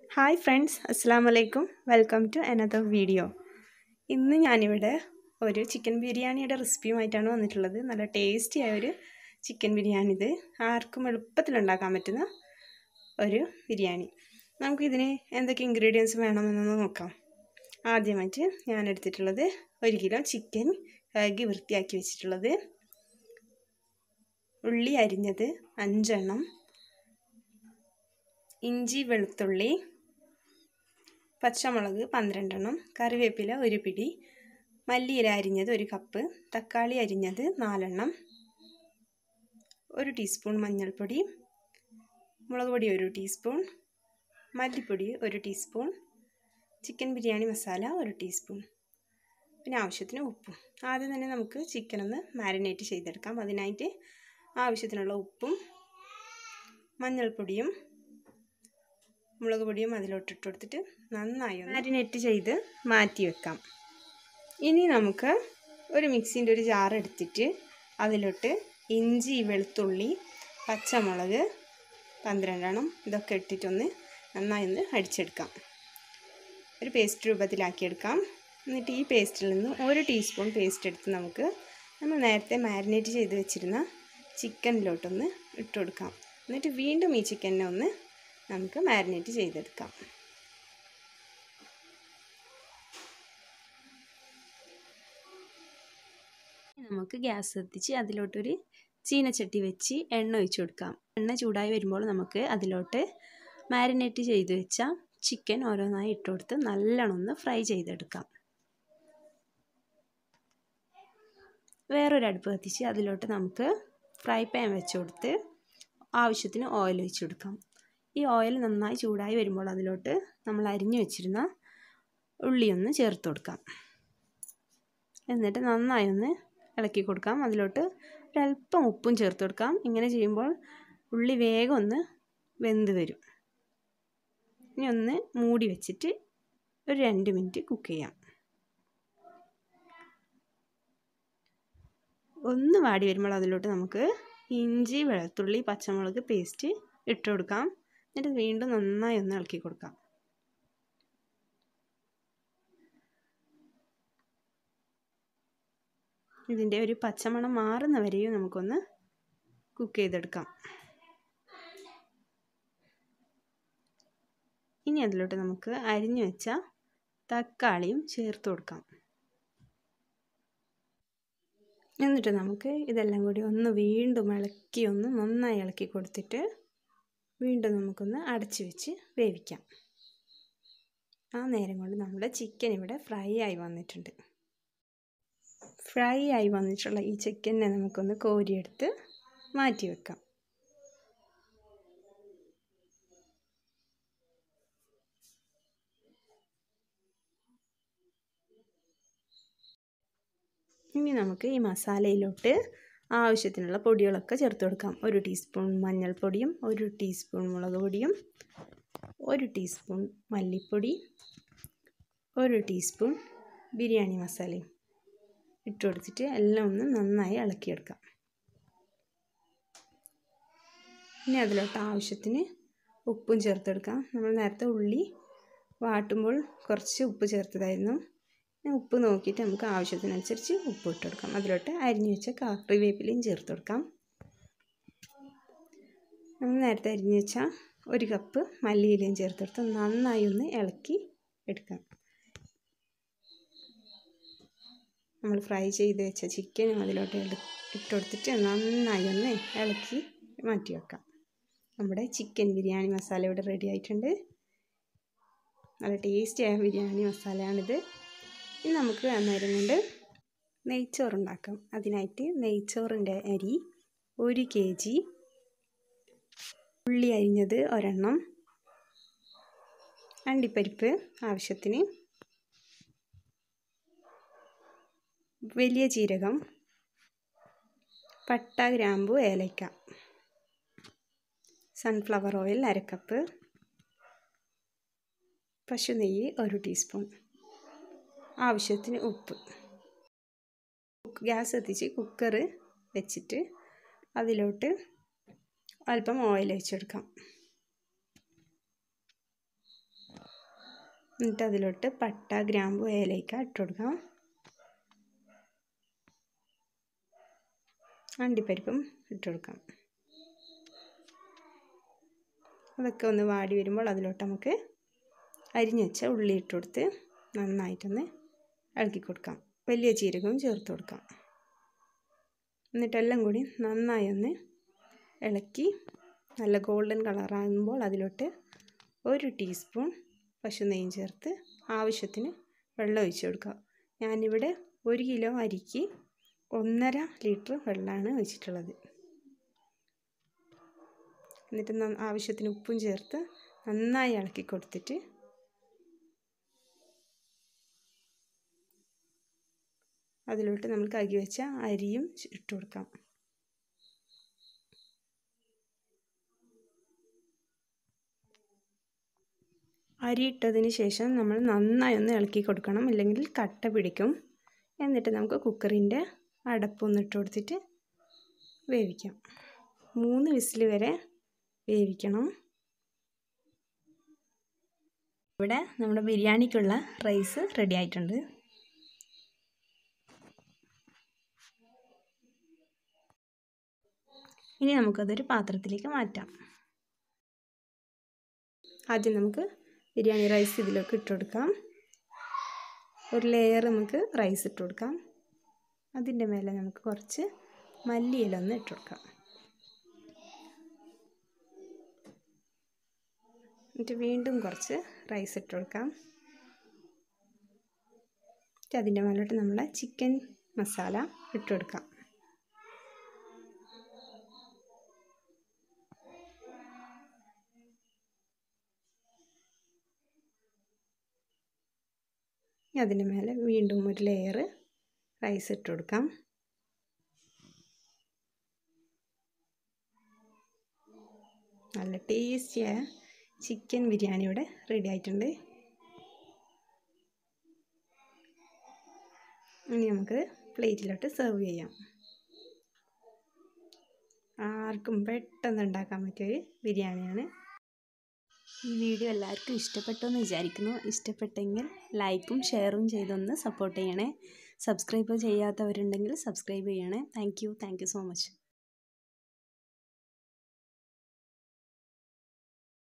hi friends അസ്സാം വലൈക്കും welcome to another video ഇന്ന് ഞാനിവിടെ ഒരു ചിക്കൻ ബിരിയാണിയുടെ റെസിപ്പിയുമായിട്ടാണ് വന്നിട്ടുള്ളത് നല്ല ടേസ്റ്റി ആയ ഒരു ചിക്കൻ ബിരിയാണി ഇത് ആർക്കും എളുപ്പത്തിൽ ഉണ്ടാക്കാൻ പറ്റുന്ന ഒരു ബിരിയാണി നമുക്കിതിന് എന്തൊക്കെ ഇൻഗ്രീഡിയൻസ് വേണമെന്നൊന്ന് നോക്കാം ആദ്യമായിട്ട് ഞാൻ എടുത്തിട്ടുള്ളത് ഒരു കിലോ ചിക്കൻ കഴുകി വൃത്തിയാക്കി വെച്ചിട്ടുള്ളത് ഉള്ളി അരിഞ്ഞത് അഞ്ചെണ്ണം ഇഞ്ചി വെളുത്തുള്ളി പച്ചമുളക് പന്ത്രണ്ടെണ്ണം കറിവേപ്പില ഒരു പിടി മല്ലിയില അരിഞ്ഞത് ഒരു കപ്പ് തക്കാളി അരിഞ്ഞത് നാലെണ്ണം ഒരു ടീസ്പൂൺ മഞ്ഞൾപ്പൊടി മുളക് പൊടി ഒരു ടീസ്പൂൺ മല്ലിപ്പൊടി ഒരു ടീസ്പൂൺ ചിക്കൻ ബിരിയാണി മസാല ഒരു ടീസ്പൂൺ പിന്നെ ആവശ്യത്തിന് ഉപ്പും ആദ്യം തന്നെ നമുക്ക് ചിക്കൻ ഒന്ന് മാരിനേറ്റ് ചെയ്തെടുക്കാം അതിനായിട്ട് ആവശ്യത്തിനുള്ള ഉപ്പും മഞ്ഞൾപ്പൊടിയും മുളക് പൊടിയും അതിലോട്ട് ഇട്ട് കൊടുത്തിട്ട് നന്നായി മാരിനേറ്റ് ചെയ്ത് മാറ്റി വെക്കാം ഇനി നമുക്ക് ഒരു മിക്സിൻ്റെ ഒരു ജാർ എടുത്തിട്ട് അതിലോട്ട് ഇഞ്ചി വെളുത്തുള്ളി പച്ചമുളക് പന്ത്രണ്ടെണ്ണം ഇതൊക്കെ ഇട്ടിട്ടൊന്ന് നന്നായി ഒന്ന് അടിച്ചെടുക്കാം ഒരു പേസ്റ്റ് രൂപത്തിലാക്കിയെടുക്കാം എന്നിട്ട് ഈ പേസ്റ്റിൽ നിന്ന് ഒരു ടീസ്പൂൺ പേസ്റ്റ് എടുത്ത് നമുക്ക് നമ്മൾ നേരത്തെ മാരിനേറ്റ് ചെയ്ത് വെച്ചിരുന്ന ചിക്കനിലോട്ടൊന്ന് ഇട്ട് കൊടുക്കാം എന്നിട്ട് വീണ്ടും ഈ ചിക്കനെ ഒന്ന് നമുക്ക് മാരിനേറ്റ് ചെയ്തെടുക്കാം നമുക്ക് ഗ്യാസ് എത്തിച്ച് അതിലോട്ടൊരു ചീനച്ചട്ടി വെച്ച് എണ്ണ ഒഴിച്ചു കൊടുക്കാം എണ്ണ ചൂടായി വരുമ്പോൾ നമുക്ക് അതിലോട്ട് മാരിനേറ്റ് ചെയ്ത് വെച്ച ചിക്കൻ ഓരോന്നായി ഇട്ട് കൊടുത്ത് നല്ലോണം ഒന്ന് ഫ്രൈ ചെയ്തെടുക്കാം വേറൊരു അടുപ്പ് കത്തിച്ച് അതിലോട്ട് നമുക്ക് ഫ്രൈ പാൻ വെച്ച് കൊടുത്ത് ആവശ്യത്തിന് ഓയിൽ ഒഴിച്ചു കൊടുക്കാം ഈ ഓയിൽ നന്നായി ചൂടായി വരുമ്പോൾ അതിലോട്ട് നമ്മൾ അരിഞ്ഞു വെച്ചിരുന്ന ഉള്ളി ഒന്ന് ചേർത്ത് കൊടുക്കാം എന്നിട്ട് നന്നായി ഒന്ന് ഇളക്കി കൊടുക്കാം അതിലോട്ട് ഒരല്പം ഉപ്പും ചേർത്ത് കൊടുക്കാം ഇങ്ങനെ ചെയ്യുമ്പോൾ ഉള്ളി വേഗം ഒന്ന് വെന്ത് വരും ഇനി ഒന്ന് മൂടി വെച്ചിട്ട് ഒരു രണ്ട് മിനിറ്റ് കുക്ക് ചെയ്യാം ഒന്ന് വാടി വരുമ്പോൾ അതിലോട്ട് നമുക്ക് ഇഞ്ചി വെളുത്തുള്ളി പച്ചമുളക് പേസ്റ്റ് ഇട്ട് കൊടുക്കാം എന്നിട്ട് വീണ്ടും നന്നായി ഒന്ന് ഇളക്കി കൊടുക്കാം ഇതിൻ്റെ ഒരു പച്ചമണം മാറുന്ന വരെയും നമുക്കൊന്ന് കുക്ക് ചെയ്തെടുക്കാം ഇനി അതിലോട്ട് നമുക്ക് അരിഞ്ഞു വെച്ച തക്കാളിയും ചേർത്ത് കൊടുക്കാം എന്നിട്ട് നമുക്ക് ഇതെല്ലാം കൂടി ഒന്ന് വീണ്ടും ഇളക്കി ഒന്ന് നന്നായി ഇളക്കി കൊടുത്തിട്ട് വീണ്ടും നമുക്കൊന്ന് അടച്ചു വെച്ച് വേവിക്കാം ആ നേരം കൊണ്ട് നമ്മുടെ ചിക്കൻ ഇവിടെ ഫ്രൈ ആയി വന്നിട്ടുണ്ട് ഫ്രൈ ആയി വന്നിട്ടുള്ള ഈ ചിക്കനെ നമുക്കൊന്ന് കോരിയെടുത്ത് മാറ്റി വെക്കാം ഇനി നമുക്ക് ഈ മസാലയിലോട്ട് ആവശ്യത്തിനുള്ള പൊടികളൊക്കെ ചേർത്ത് കൊടുക്കാം ഒരു ടീസ്പൂൺ മഞ്ഞൾപ്പൊടിയും ഒരു ടീസ്പൂൺ മുളക് പൊടിയും ഒരു ടീസ്പൂൺ മല്ലിപ്പൊടി ഒരു ടീസ്പൂൺ ബിരിയാണി മസാലയും ഇട്ട് കൊടുത്തിട്ട് എല്ലാം ഒന്ന് നന്നായി ഇളക്കിയെടുക്കാം ഇനി അതിലോട്ട് ആവശ്യത്തിന് ഉപ്പും ചേർത്തെടുക്കാം നമ്മൾ നേരത്തെ ഉള്ളി വാട്ടുമ്പോൾ കുറച്ച് ഉപ്പ് ചേർത്തതായിരുന്നു ഉപ്പ് നോക്കിയിട്ട് നമുക്ക് ആവശ്യത്തിനനുസരിച്ച് ഉപ്പ് ഇട്ട് കൊടുക്കാം അതിലോട്ട് അരിഞ്ഞു വെച്ച കറിവേപ്പിലയും ചേർത്ത് കൊടുക്കാം നമ്മൾ നേരത്തെ അരിഞ്ഞു വെച്ച ഒരു കപ്പ് മല്ലിയിലയും ചേർത്ത് കൊടുത്ത് നന്നായി ഒന്ന് ഇളക്കി എടുക്കാം നമ്മൾ ഫ്രൈ ചെയ്ത് വെച്ച ചിക്കനും അതിലോട്ട് ഇട്ട് കൊടുത്തിട്ട് നന്നായി ഒന്ന് ഇളക്കി മാറ്റി വെക്കാം നമ്മുടെ ചിക്കൻ ബിരിയാണി മസാല ഇവിടെ റെഡി ആയിട്ടുണ്ട് നല്ല ടേസ്റ്റിയായ ബിരിയാണി മസാലയാണിത് ഇനി നമുക്ക് അന്നേരം കൊണ്ട് നെയ്ച്ചോറ് ഉണ്ടാക്കാം അതിനായിട്ട് നെയ്ച്ചോറിൻ്റെ അരി ഒരു കെ ജി ഉള്ളി അരിഞ്ഞത് ഒരെണ്ണം അണ്ടിപ്പരിപ്പ് ആവശ്യത്തിന് വലിയ ജീരകം പട്ട ഗ്രാമ്പു ഏലക്ക സൺഫ്ലവർ ഓയിൽ അരക്കപ്പ് പശു നെയ്യ് ഒരു ടീസ്പൂൺ ആവശ്യത്തിന് ഉപ്പ് ഗ്യാസ് എത്തിച്ച് കുക്കർ വെച്ചിട്ട് അതിലോട്ട് അല്പം ഓയിൽ ഒഴിച്ചെടുക്കാം എന്നിട്ട് അതിലോട്ട് പട്ട ഗ്രാമ്പു ഏലയ്ക്ക ഇട്ട് കൊടുക്കാം അണ്ടിപ്പരിപ്പും ഇട്ട് കൊടുക്കാം അതൊക്കെ ഒന്ന് വാടി വരുമ്പോൾ അതിലോട്ട് നമുക്ക് അരിഞ്ഞു വെച്ച ഉള്ളി ഇട്ട് കൊടുത്ത് നന്നായിട്ടൊന്ന് ഇളക്കി കൊടുക്കാം വലിയ ജീരകവും ചേർത്ത് കൊടുക്കാം എന്നിട്ടെല്ലാം കൂടി നന്നായി ഒന്ന് ഇളക്കി നല്ല ഗോൾഡൻ കളറാകുമ്പോൾ അതിലോട്ട് ഒരു ടീസ്പൂൺ പശു നെയ്യും ചേർത്ത് ആവശ്യത്തിന് വെള്ളം ഒഴിച്ച് കൊടുക്കുക ഞാനിവിടെ ഒരു കിലോ അരിക്ക് ഒന്നര ലിറ്റർ വെള്ളമാണ് ഒഴിച്ചിട്ടുള്ളത് എന്നിട്ട് ആവശ്യത്തിന് ഉപ്പും ചേർത്ത് നന്നായി ഇളക്കി കൊടുത്തിട്ട് അതിലോട്ട് നമ്മൾ കഴുകി വെച്ച അരിയും ഇട്ട് കൊടുക്കാം അരി ഇട്ടതിന് ശേഷം നമ്മൾ നന്നായി ഒന്ന് ഇളക്കി കൊടുക്കണം ഇല്ലെങ്കിൽ കട്ട പിടിക്കും എന്നിട്ട് നമുക്ക് കുക്കറിൻ്റെ അടപ്പൊന്നിട്ട് കൊടുത്തിട്ട് വേവിക്കാം മൂന്ന് വിസിൽ വരെ വേവിക്കണം ഇവിടെ നമ്മുടെ ബിരിയാണിക്കുള്ള റൈസ് റെഡി ആയിട്ടുണ്ട് ഇനി നമുക്കതൊരു പാത്രത്തിലേക്ക് മാറ്റാം ആദ്യം നമുക്ക് ബിരിയാണി റൈസ് ഇതിലേക്ക് ഇട്ട് കൊടുക്കാം ഒരു ലെയർ നമുക്ക് റൈസ് ഇട്ട് കൊടുക്കാം അതിൻ്റെ മേലെ നമുക്ക് കുറച്ച് മല്ലിയില ഒന്ന് ഇട്ട് കൊടുക്കാം എന്നിട്ട് വീണ്ടും കുറച്ച് റൈസ് ഇട്ട് കൊടുക്കാം എന്നിട്ട് അതിൻ്റെ മേലോട്ട് നമ്മൾ ചിക്കൻ മസാല ഇട്ട് കൊടുക്കാം അതിന് മേലെ വീണ്ടും ഒരു ലെയർ റൈസ് ഇട്ട് കൊടുക്കാം നല്ല ടേസ്റ്റിയായ ചിക്കൻ ബിരിയാണി ഇവിടെ റെഡി ആയിട്ടുണ്ട് ഇനി നമുക്ക് പ്ലേറ്റിലോട്ട് സെർവ് ചെയ്യാം ആർക്കും പെട്ടെന്ന് ഉണ്ടാക്കാൻ പറ്റിയൊരു ബിരിയാണിയാണ് ഈ വീഡിയോ എല്ലാവർക്കും ഇഷ്ടപ്പെട്ടു എന്ന് വിചാരിക്കുന്നു ഇഷ്ടപ്പെട്ടെങ്കിൽ ലൈക്കും ഷെയറും ചെയ്തൊന്ന് സപ്പോർട്ട് ചെയ്യണേ സബ്സ്ക്രൈബ് ചെയ്യാത്തവരുണ്ടെങ്കിൽ സബ്സ്ക്രൈബ് ചെയ്യണേ thank you thank you so much